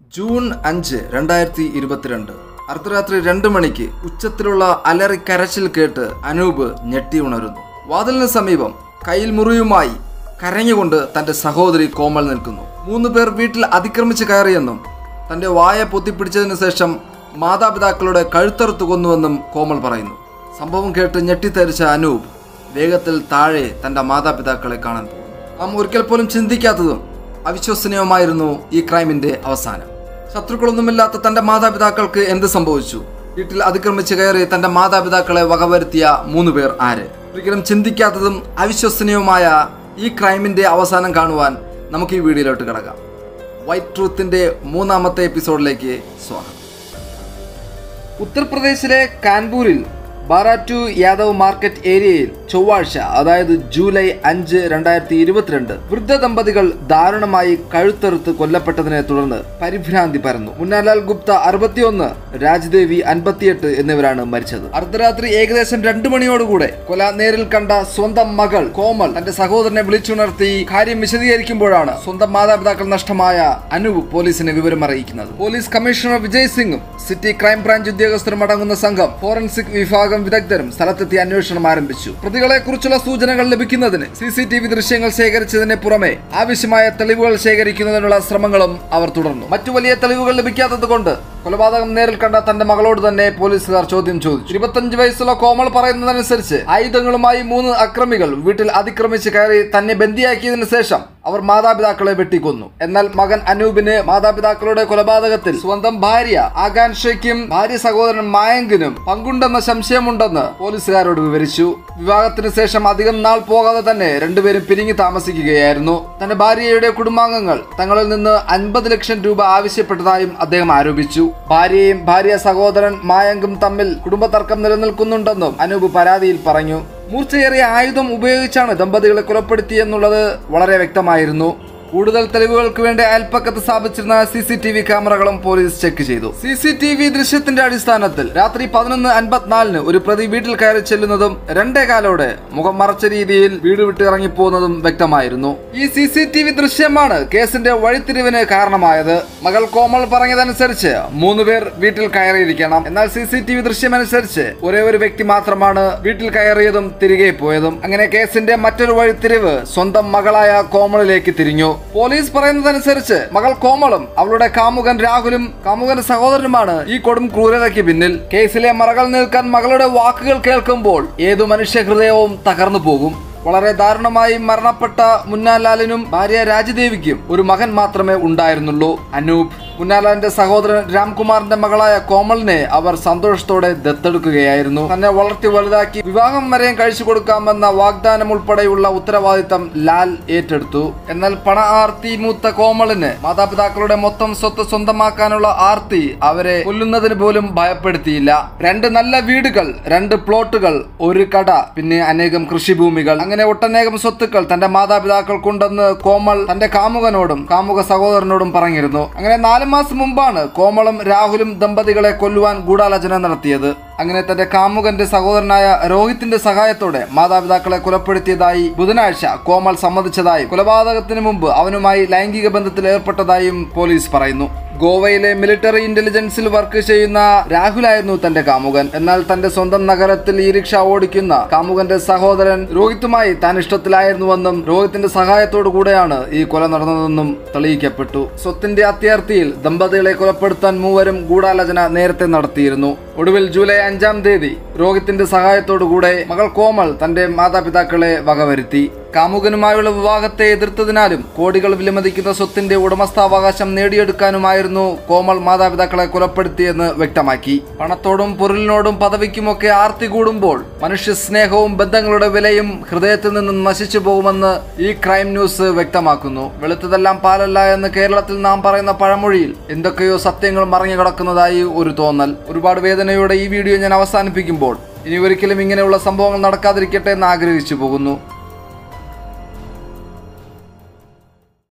June അഞ്ച് രണ്ടായിരത്തി ഇരുപത്തിരണ്ട് അർദ്ധരാത്രി രണ്ട് മണിക്ക് ഉച്ചത്തിലുള്ള അലറി കരച്ചിൽ കേട്ട് അനൂപ് ഞെട്ടി ഉണരുന്നു വാതിലിന് സമീപം കയ്യിൽ മുറിയുമായി കരഞ്ഞുകൊണ്ട് തന്റെ സഹോദരി കോമൾ നിൽക്കുന്നു മൂന്ന് പേർ വീട്ടിൽ അതിക്രമിച്ച് കയറിയെന്നും തന്റെ വായ പൊത്തിപ്പിടിച്ചതിന് ശേഷം മാതാപിതാക്കളുടെ കഴുത്തറുത്തു കൊന്നുവെന്നും കോമൾ പറയുന്നു സംഭവം കേട്ട് ഞെട്ടിത്തരിച്ച അനൂപ് വേഗത്തിൽ താഴെ തന്റെ മാതാപിതാക്കളെ കാണാൻ പോകുന്നു നാം ഒരിക്കൽ പോലും ചിന്തിക്കാത്തതും അവിശ്വസനീയമായിരുന്നു ഈ ക്രൈമിന്റെ അവസാനം ശത്രുക്കളൊന്നുമില്ലാത്ത തന്റെ മാതാപിതാക്കൾക്ക് എന്ത് സംഭവിച്ചു വീട്ടിൽ അതിക്രമിച്ച് കയറി തന്റെ മാതാപിതാക്കളെ വകവരുത്തിയ മൂന്ന് പേർ ആര് ഒരിക്കലും ചിന്തിക്കാത്തതും അവിശ്വസനീയവുമായ ഈ ക്രൈമിന്റെ അവസാനം കാണുവാൻ നമുക്ക് ഈ വീഡിയോയിലോട്ട് കിടക്കാം വൈറ്റ് ട്രൂത്തിന്റെ മൂന്നാമത്തെ എപ്പിസോഡിലേക്ക് സ്വാഗതം ഉത്തർപ്രദേശിലെ കാൻപൂരിൽ ബാറാറ്റു യാദവ് മാർക്കറ്റ് ഏരിയയിൽ ചൊവ്വാഴ്ച അതായത് ജൂലൈ അഞ്ച് രണ്ടായിരത്തി ഇരുപത്തിരണ്ട് വൃദ്ധ ദമ്പതികൾ ദാരുണമായി കഴുത്തെറുത്ത് കൊല്ലപ്പെട്ടതിനെ തുടർന്ന് പരിഭ്രാന്തി പരന്നു മുന്നാലാൽ ഗുപ്ത അറുപത്തിയൊന്ന് രാജ്ദേവി അൻപത്തിയെട്ട് എന്നിവരാണ് മരിച്ചത് അർദ്ധരാത്രി ഏകദേശം രണ്ടു മണിയോടുകൂടെ കൊല നേരിൽ കണ്ട സ്വന്തം മകൾ കോമൾ തന്റെ സഹോദരനെ വിളിച്ചുണർത്തി കാര്യം വിശദീകരിക്കുമ്പോഴാണ് സ്വന്തം മാതാപിതാക്കൾ നഷ്ടമായ അനൂപ് പോലീസിനെ വിവരം അറിയിക്കുന്നത് പോലീസ് കമ്മീഷണർ വിജയ് സിംഗും സിറ്റി ക്രൈംബ്രാഞ്ച് ഉദ്യോഗസ്ഥരും അടങ്ങുന്ന സംഘം ഫോറൻസിക് വിഭാഗം വിദഗ്ധരും സ്ഥലത്തെത്തി അന്വേഷണം ആരംഭിച്ചു പ്രതികളെ കുറിച്ചുള്ള സൂചനകൾ ലഭിക്കുന്നതിന് സി സി ടി വി ദൃശ്യങ്ങൾ ശേഖരിച്ചതിന് പുറമെ ആവശ്യമായ തെളിവുകൾ ശേഖരിക്കുന്നതിനുള്ള ശ്രമങ്ങളും അവർ തുടർന്നു മറ്റു വലിയ തെളിവുകൾ ലഭിക്കാത്തത് കൊണ്ട് കൊലപാതകം നേരിൽ കണ്ട തന്റെ മകളോട് തന്നെ പോലീസുകാർ ചോദ്യം ചോദിച്ചു ഇരുപത്തഞ്ച് വയസ്സുള്ള കോമൾ പറയുന്നതനുസരിച്ച് ആയുധങ്ങളുമായി മൂന്ന് അക്രമികൾ വീട്ടിൽ അതിക്രമിച്ച് കയറി തന്നെ ബന്ദിയാക്കിയതിനു ശേഷം അവർ മാതാപിതാക്കളെ വെട്ടിക്കൊന്നു എന്നാൽ മകൻ അനൂപിന് മാതാപിതാക്കളുടെ കൊലപാതകത്തിൽ സ്വന്തം ഭാര്യ ആകാംക്ഷയ്ക്കും ഭാര്യ സഹോദരൻ മായങ്കിനും പങ്കുണ്ടെന്ന സംശയമുണ്ടെന്ന് പോലീസുകാരോട് വിവരിച്ചു വിവാഹത്തിന് ശേഷം അധികം നാൾ പോകാതെ തന്നെ രണ്ടുപേരും പിരിഞ്ഞു താമസിക്കുകയായിരുന്നു തന്റെ ഭാര്യയുടെ കുടുംബാംഗങ്ങൾ തങ്ങളിൽ നിന്ന് അൻപത് ലക്ഷം രൂപ ആവശ്യപ്പെട്ടതായും അദ്ദേഹം ആരോപിച്ചു ഭാര്യയും ഭാര്യ സഹോദരൻ മായങ്കും തമ്മിൽ കുടുംബതർക്കം നിലനിൽക്കുന്നുണ്ടെന്നും അനൂപ് പരാതിയിൽ പറഞ്ഞു മൂർച്ചയേറിയ ആയുധം ഉപയോഗിച്ചാണ് ദമ്പതികളെ കൊലപ്പെടുത്തിയെന്നുള്ളത് വളരെ വ്യക്തമായിരുന്നു കൂടുതൽ തെളിവുകൾക്ക് വേണ്ടി അയൽപ്പക്കത്ത് സ്ഥാപിച്ചിരുന്ന സി സി ടി വി ക്യാമറകളും പോലീസ് ചെക്ക് ചെയ്തു സി സി ടി വി ദൃശ്യത്തിന്റെ അടിസ്ഥാനത്തിൽ രാത്രി പതിനൊന്ന് അൻപത്തിനാലിന് ഒരു പ്രതി വീട്ടിൽ കയറി ചെല്ലുന്നതും രണ്ടേ കാലോടെ മുഖം മറച്ച രീതിയിൽ വീട് വിട്ട് ഇറങ്ങിപ്പോകുന്നതും വ്യക്തമായിരുന്നു ഈ സി സി ടി വി ദൃശ്യമാണ് കേസിന്റെ വഴിത്തിരിവിന് കാരണമായത് മകൾ കോമൾ പറഞ്ഞതനുസരിച്ച് മൂന്ന് പേർ വീട്ടിൽ കയറിയിരിക്കണം എന്നാൽ സി സി ടി വി ദൃശ്യമനുസരിച്ച് ഒരേ ഒരു വ്യക്തി മാത്രമാണ് വീട്ടിൽ കയറിയതും തിരികെ പോയതും അങ്ങനെ കേസിന്റെ മറ്റൊരു വഴിത്തിരിവ് സ്വന്തം മകളായ കോമളിലേക്ക് തിരിഞ്ഞു പോലീസ് പറയുന്നതനുസരിച്ച് മകൾ കോമളും അവളുടെ കാമുകൻ രാഹുലും കാമുകന്റെ സഹോദരനുമാണ് ഈ കൊടും ക്രൂരതയ്ക്ക് പിന്നിൽ കേസിലെ മറകൾ നിൽക്കാൻ മകളുടെ വാക്കുകൾ കേൾക്കുമ്പോൾ ഏതു മനുഷ്യ ഹൃദയവും തകർന്നു പോകും വളരെ ദാരുണമായി മരണപ്പെട്ട മുന്നാലാലിനും ഭാര്യ രാജദേവിക്കും ഒരു മകൻ മാത്രമേ ഉണ്ടായിരുന്നുള്ളൂ അനൂപ് മുന്നാലാലിന്റെ സഹോദരൻ രാംകുമാറിന്റെ മകളായ കോമളിനെ അവർ സന്തോഷത്തോടെ ദത്തെടുക്കുകയായിരുന്നു തന്നെ വളർത്തി വലുതാക്കി വിവാഹം വരെയും കഴിച്ചു കൊടുക്കാമെന്ന വാഗ്ദാനം ഉൾപ്പെടെയുള്ള ഉത്തരവാദിത്തം ലാൽ ഏറ്റെടുത്തു എന്നാൽ പണ ആർത്തി മൂത്ത കോമളിന് മാതാപിതാക്കളുടെ മൊത്തം സ്വത്ത് സ്വന്തമാക്കാനുള്ള ആർത്തി അവരെ കൊല്ലുന്നതിന് പോലും ഭയപ്പെടുത്തിയില്ല രണ്ട് നല്ല വീടുകൾ രണ്ട് പ്ലോട്ടുകൾ ഒരു കട പിന്നെ അനേകം കൃഷിഭൂമികൾ അങ്ങനെ ഒട്ടനേകം സ്വത്തുക്കൾ തന്റെ മാതാപിതാക്കൾക്കുണ്ടെന്ന് കോമൾ തന്റെ കാമുകനോടും കാമുക സഹോദരനോടും പറഞ്ഞിരുന്നു അങ്ങനെ നാല് മാസം മുമ്പാണ് കോമളും രാഹുലും ദമ്പതികളെ കൊല്ലുവാൻ ഗൂഢാലോചന നടത്തിയത് അങ്ങനെ തന്റെ കാമുകന്റെ സഹോദരനായ രോഹിത്തിന്റെ സഹായത്തോടെ മാതാപിതാക്കളെ കൊലപ്പെടുത്തിയതായി ബുധനാഴ്ച കോമൾ സമ്മതിച്ചതായും കൊലപാതകത്തിന് മുമ്പ് അവനുമായി ലൈംഗിക ബന്ധത്തിൽ ഏർപ്പെട്ടതായും പോലീസ് പറയുന്നു ഗോവയിലെ മിലിറ്ററി ഇന്റലിജൻസിൽ വർക്ക് ചെയ്യുന്ന രാഹുലായിരുന്നു തന്റെ കാമുകൻ എന്നാൽ തന്റെ സ്വന്തം നഗരത്തിൽ ഈ റിക്ഷ ഓടിക്കുന്ന കാമുകന്റെ സഹോദരൻ രോഹിത്തുമായി താൻ ഇഷ്ടത്തിലായിരുന്നുവെന്നും രോഹിത്തിന്റെ സഹായത്തോടു കൂടെയാണ് ഈ കൊല നടന്നതെന്നും തെളിയിക്കപ്പെട്ടു സ്വത്തിന്റെ അത്യാർത്ഥിയിൽ ദമ്പതികളെ കൊലപ്പെടുത്താൻ മൂവരും ഗൂഢാലോചന നേരത്തെ നടത്തിയിരുന്നു ഒടുവിൽ ജൂലൈ അഞ്ചാം തീയതി രോഹിത്തിന്റെ സഹായത്തോടു കൂടെ മകൾ കോമൾ തന്റെ മാതാപിതാക്കളെ വകവരുത്തി കാമുകനുമായുള്ള വിവാഹത്തെ എതിർത്തതിനാലും കോടികൾ വിലമതിക്കുന്ന സ്വത്തിന്റെ ഉടമസ്ഥാവകാശം നേടിയെടുക്കാനുമായിരുന്നു കോമൾ മാതാപിതാക്കളെ കൊലപ്പെടുത്തിയെന്ന് വ്യക്തമാക്കി പണത്തോടും പൊരുളിനോടും പദവിക്കുമൊക്കെ ആർത്തി കൂടുമ്പോൾ മനുഷ്യ സ്നേഹവും ബന്ധങ്ങളുടെ വിലയും ഹൃദയത്തിൽ നിന്നും നശിച്ചു പോകുമെന്ന് ഈ ക്രൈം ന്യൂസ് വ്യക്തമാക്കുന്നു വെളുത്തതെല്ലാം പാലല്ല എന്ന് കേരളത്തിൽ നാം പറയുന്ന പഴമൊഴിയിൽ എന്തൊക്കെയോ സത്യങ്ങൾ മറഞ്ഞു കിടക്കുന്നതായി ഒരു തോന്നൽ ഒരുപാട് വേദനയോടെ ഈ വീഡിയോ ഞാൻ അവസാനിപ്പിക്കുമ്പോൾ ഇനി ഒരിക്കലും ഇങ്ങനെയുള്ള സംഭവങ്ങൾ നടക്കാതിരിക്കട്ടെ എന്ന് ആഗ്രഹിച്ചു പോകുന്നു